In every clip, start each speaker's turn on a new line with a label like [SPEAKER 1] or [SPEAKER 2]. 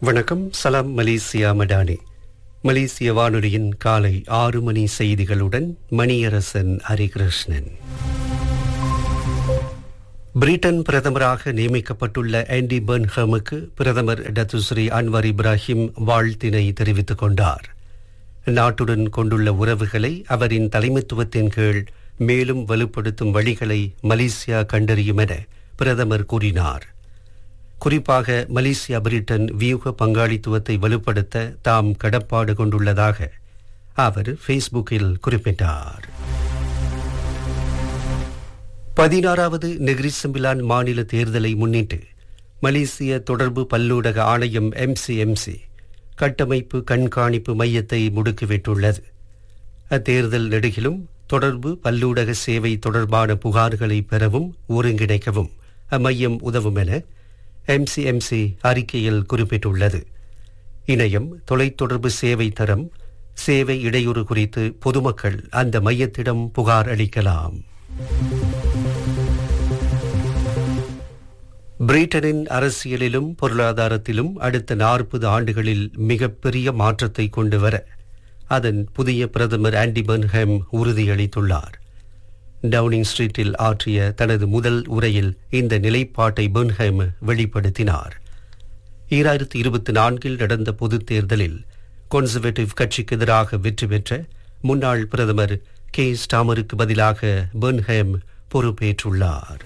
[SPEAKER 1] வணக்கம் சலாம் மலேசியா மடானி மலேசிய வானொலியின் காலை ஆறு மணி செய்திகளுடன் மணியரசன் ஹரிகிருஷ்ணன் பிரிட்டன் பிரதமராக நியமிக்கப்பட்டுள்ள ஆண்டி பர்ன்ஹமுக்கு பிரதமர் டத்துஸ்ரீ அன்வர் இப்ராஹிம் வாழ்த்தினை தெரிவித்துக் கொண்டார் நாட்டுடன் கொண்டுள்ள உறவுகளை அவரின் தலைமைத்துவத்தின் கீழ் மேலும் வலுப்படுத்தும் வழிகளை மலேசியா கண்டறியும் என பிரதமர் கூறினார் குறிப்பாக மலேசியா பிரிட்டன் வியூக பங்காளித்துவத்தை வலுப்படுத்த தாம் கடப்பாடு கொண்டுள்ளதாக அவர் ஃபேஸ்புக்கில் குறிப்பிட்டார் பதினாறாவது நெகிரிசம்பிலான் மாநில தேர்தலை முன்னிட்டு மலேசிய தொடர்பு பல்லூடக ஆணையம் எம்சிஎம்சி கட்டமைப்பு கண்காணிப்பு மையத்தை முடுக்கிவிட்டுள்ளது அத்தேர்தல் நெடுகிலும் தொடர்பு பல்லூடக சேவை தொடர்பான புகார்களை பெறவும் ஒருங்கிணைக்கவும் அம்மையம் உதவும் என எம்சிஎம்சி அறிக்கையில் குறிப்பிட்டுள்ளது இணையம் தொலைத்தொடர்பு சேவை தரம் சேவை இடையூறு குறித்து பொதுமக்கள் அந்த மையத்திடம் புகார் அளிக்கலாம் பிரிட்டனின் அரசியலிலும் பொருளாதாரத்திலும் அடுத்த நாற்பது ஆண்டுகளில் மிகப்பெரிய மாற்றத்தை கொண்டு வர அதன் புதிய பிரதமர் ஆண்டி பர்ன்ஹேம் உறுதியளித்துள்ளார் டவுனிங் ஸ்ட்ரீட்டில் ஆற்றிய தனது முதல் உரையில் இந்த நிலைப்பாட்டை பெர்ன்ஹேம் வெளிப்படுத்தினார் ஈராயிரத்தி இருபத்தி நான்கில் நடந்த பொதுத் தேர்தலில் கன்சர்வேட்டிவ் கட்சிக்கு எதிராக வெற்றி பெற்ற முன்னாள் பிரதமர் கே ஸ்டாமருக்கு பதிலாக பெர்ன்ஹேம் பொறுப்பேற்றுள்ளார்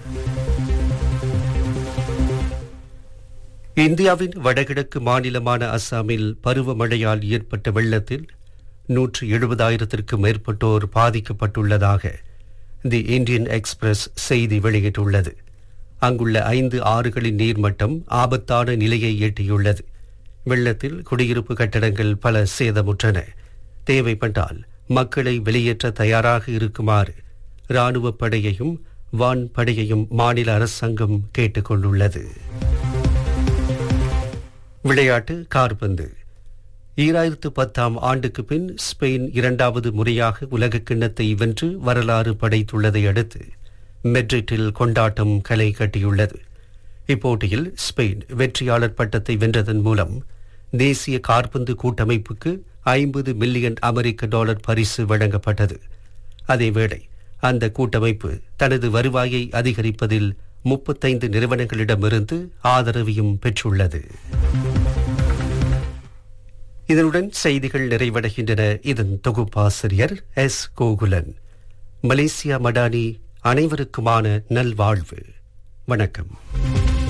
[SPEAKER 1] இந்தியாவின் வடகிழக்கு மாநிலமான அஸ்ஸாமில் பருவமழையால் ஏற்பட்ட வெள்ளத்தில் நூற்று எழுபதாயிரத்திற்கும் மேற்பட்டோர் பாதிக்கப்பட்டுள்ளதாக தி இந்தியன் எக்ஸ்பிரஸ் செய்தி வெளியிட்டுள்ளது அங்குள்ள ஐந்து ஆறுகளின் நீர்மட்டம் ஆபத்தான நிலையை எட்டியுள்ளது வெள்ளத்தில் குடியிருப்பு கட்டடங்கள் பல சேதமுற்றன தேவைப்பட்டால் மக்களை வெளியேற்ற தயாராக இருக்குமாறு இராணுவ படையையும் வான் படையையும் மாநில அரசாங்கம் கேட்டுக் கொண்டுள்ளது விளையாட்டு கார்பந்து ஈராயிரத்து பத்தாம் ஆண்டுக்கு பின் ஸ்பெயின் இரண்டாவது முறையாக உலக கிண்ணத்தை வென்று வரலாறு படைத்துள்ளதை அடுத்து மெட்ரிட்டில் கொண்டாட்டம் களை கட்டியுள்ளது இப்போட்டியில் ஸ்பெயின் வெற்றியாளர் பட்டத்தை வென்றதன் மூலம் தேசிய கார்பந்து கூட்டமைப்புக்கு ஐம்பது மில்லியன் அமெரிக்க டாலர் பரிசு வழங்கப்பட்டது அதேவேளை அந்த கூட்டமைப்பு தனது வருவாயை அதிகரிப்பதில் முப்பத்தைந்து நிறுவனங்களிடமிருந்து ஆதரவையும் பெற்றுள்ளது இதனுடன் செய்திகள் நிறைவடைகின்றன இதன் தொகுப்பாசிரியர் எஸ் கோகுலன் மலேசியா மடானி அனைவருக்குமான நல்வாழ்வு வணக்கம்